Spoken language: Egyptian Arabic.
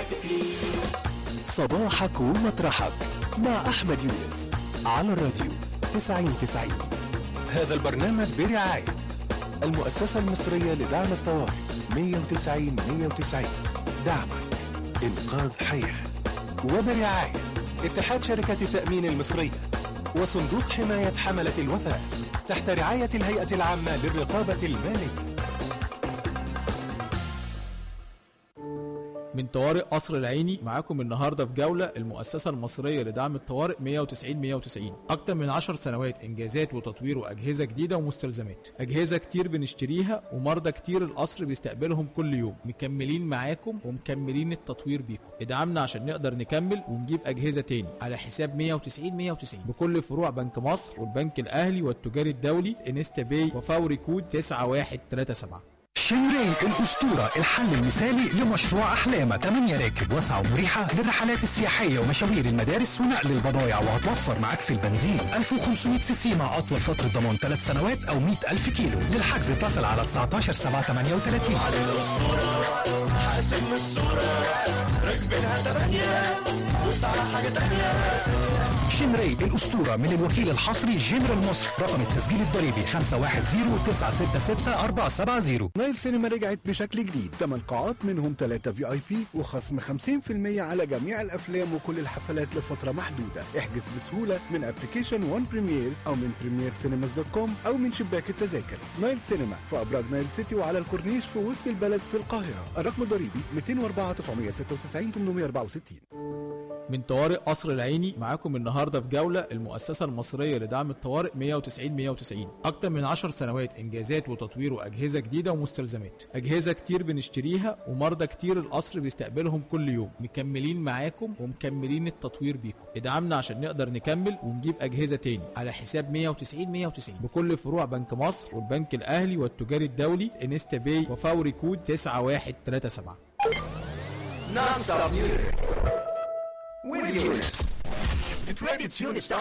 منافسين صباحك ومطرحك مع أحمد يونس على الراديو 9090 هذا البرنامج برعاية المؤسسة المصرية لدعم الطوارئ 190 190 دعمك إنقاذ حياة وبرعاية اتحاد شركة التأمين المصرية وصندوق حماية حملة الوفاة تحت رعاية الهيئة العامة للرقابة المالية من طوارئ قصر العيني معاكم النهارده في جوله المؤسسه المصريه لدعم الطوارئ 190 190 اكتر من 10 سنوات انجازات وتطوير واجهزه جديده ومستلزمات اجهزه كتير بنشتريها ومرضى كتير القصر بيستقبلهم كل يوم مكملين معاكم ومكملين التطوير بيكم ادعمنا عشان نقدر نكمل ونجيب اجهزه تاني على حساب 190 190 بكل فروع بنك مصر والبنك الاهلي والتجاري الدولي انستا باي وفوري كود 9137 شنراي الأسطورة الحل المثالي لمشروع أحلامك 8 راكب واسعة ومريحة للرحلات السياحية ومشاوير المدارس ونقل البضائع وهتوفر معاك في البنزين 1500 سي سي مع أطول فترة ضمان 3 سنوات أو 100 ألف كيلو للحجز اتصل على 19 7 38 حاسم الصورة راكبينها تمانية وسعى حاجة تانية شنراي الأسطورة من الوكيل الحصري جنرال مصر رقم التسجيل الضريبي 510 966 470 نايل سينما رجعت بشكل جديد 8 قاعات منهم 3 في اي بي وخصم 50% على جميع الافلام وكل الحفلات لفتره محدوده احجز بسهوله من ابلكيشن وان بريمير او من بريمير سينماز دوت كوم او من شباك التذاكر نايل سينما في ابراج نايل سيتي وعلى الكورنيش في وسط البلد في القاهره الرقم الضريبي 204 996 864 من طوارئ قصر العيني معاكم النهارده في جوله المؤسسه المصريه لدعم الطوارئ 190 190 اكتر من 10 سنوات انجازات وتطوير واجهزه جديده ومستلزمات اجهزه كتير بنشتريها ومرضى كتير القصر بيستقبلهم كل يوم مكملين معاكم ومكملين التطوير بيكم ادعمنا عشان نقدر نكمل ونجيب اجهزه تاني على حساب 190 190 بكل فروع بنك مصر والبنك الاهلي والتجاري الدولي انستا باي وفوري كود 9137 نون ستوب ميوزك with Eunice. It's Radio Eunice.